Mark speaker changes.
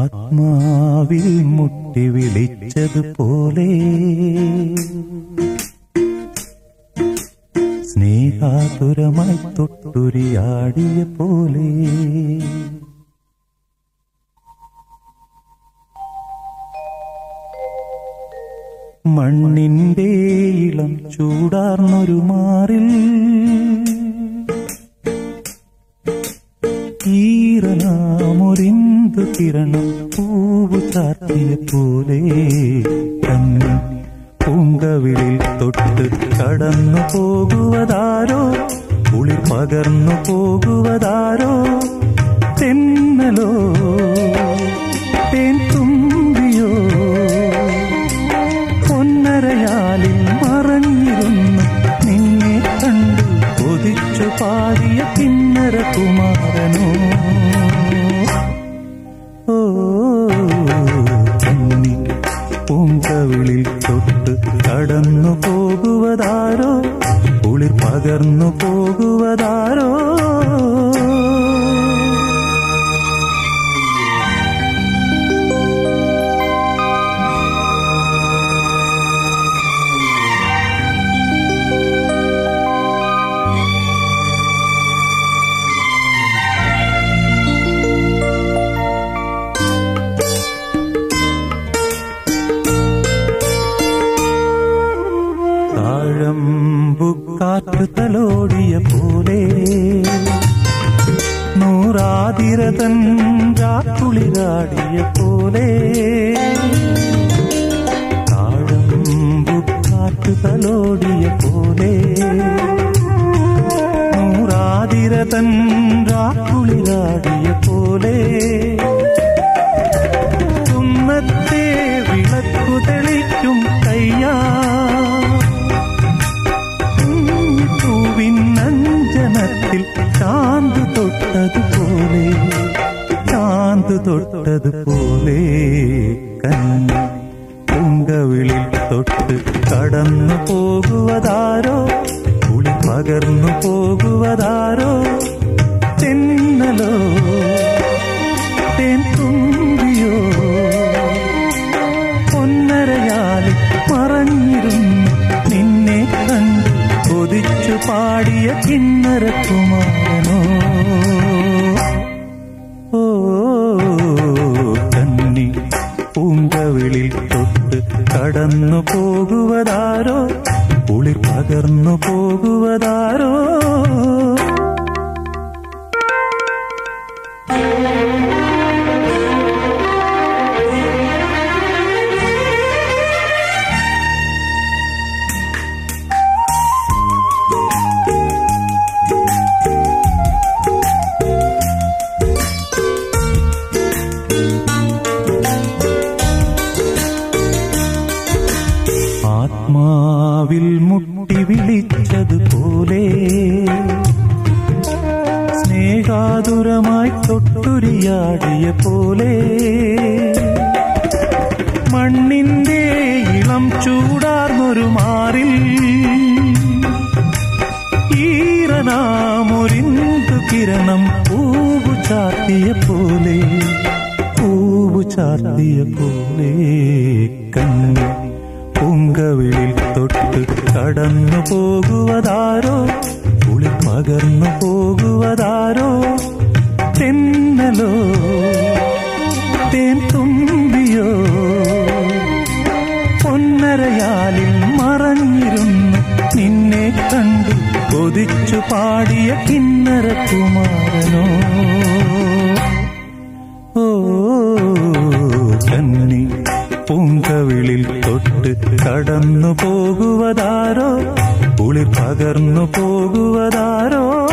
Speaker 1: ആത്മാവിൽ മുട്ടി വിളിച്ചതുപോലെ സ്നേഹാതുരമായി തൊട്ടുരിയാടിയ പോലെ മണ്ണിന്റെ ഇളം ചൂടാർന്നൊരു മാറിൽ ഈറനാമൊരിന്തു കിരണം പൂവ് ചാർത്തിയ പോലെ കണ്ണി പൂങ്കവിളിൽ തൊട്ട് കടന്നു പോകുവതാരോ കുളി പകർന്നു പോകുവതാരോ തെന്നലോ തേൻ തുമ്പിയോ പൊന്നരയാലിൽ മറഞ്ഞിരുന്നു നിന്നെ കണ്ടു കൊതിച്ചു പാടിയ കിന്നര കുമാരനോ ഓ കന്നി പൂങ്കവിളിൽ തൊട്ട് കടന്നു പോകുവതാരോ കുളിർ പകർന്നു പോകുവതാരോ താഴമ്പുക്കാറ്റ് തലോടിയ പോലെ നൂറാതിരതൻ രാക്കുളിരാടിയ പോലെ താഴമ്പുക്കാറ്റ് തലോടിയ പോലെ നൂറാതിരതൻ രാക്കുളിരാടിയ പോലെ കുന്നത്തെ വിളക്കു തെളിക്കും കയ്യാ പൂവിനഞ്ജനത്തിൽ ചാന്ത് തൊട്ടതുപോലെ ചാന്ത് തൊട്ടതുപോലെ കണ്ണി പൂങ്കവിളിൽ തൊട്ട് കടന്നു പോകുവതാരോ കുളി പകർന്നു പോകുവതാരോ തെന്നലോ തേൻ തുമ്പിയോ പൊന്നരയാലിൽ മറഞ്ഞിരുന്നു നിന്നെ കണ്ടു കൊതിച്ചു പാടിയ കിന്നര കുമാരനോ ഓ കന്നി പൂങ്കവിളിൽ തൊട്ട് കടന്നു പോകുവതാരോ കുളിർ പകർന്നു പോകുവതാരോ ആത്മാവിൽ മുട്ടി വിളിച്ചതുപോലെ സ്നേഹാതുരമായി തൊട്ടുരിയാടിയ പോലെ മണ്ണിന്റെ ഇളം ചൂടാർന്നൊരു മാറിൽ ഈറനാമൊരിന്തു കിരണം പൂവു ചാർത്തിയ പോലെ പൂവു ചാർത്തിയ പോലെ കണ്ണി പൂങ്കവിളിൽ തൊട്ട് കടന്നു പോകുവതാരോ കുളി പകർന്നു പോകുവതാരോ തെന്നലോ തേൻ തുമ്പിയോ പൊന്നരയാലിൽ മറഞ്ഞിരുന്നു നിന്നെ കണ്ടു കൊതിച്ചു പാടിയ കിന്നര കുമാരനോ ഓ കന്നി പൂങ്കവിളിൽ തൊട്ട് കടന്നു പോകുവതാരോ കുളിർ പകർന്നു പോകുവതാരോ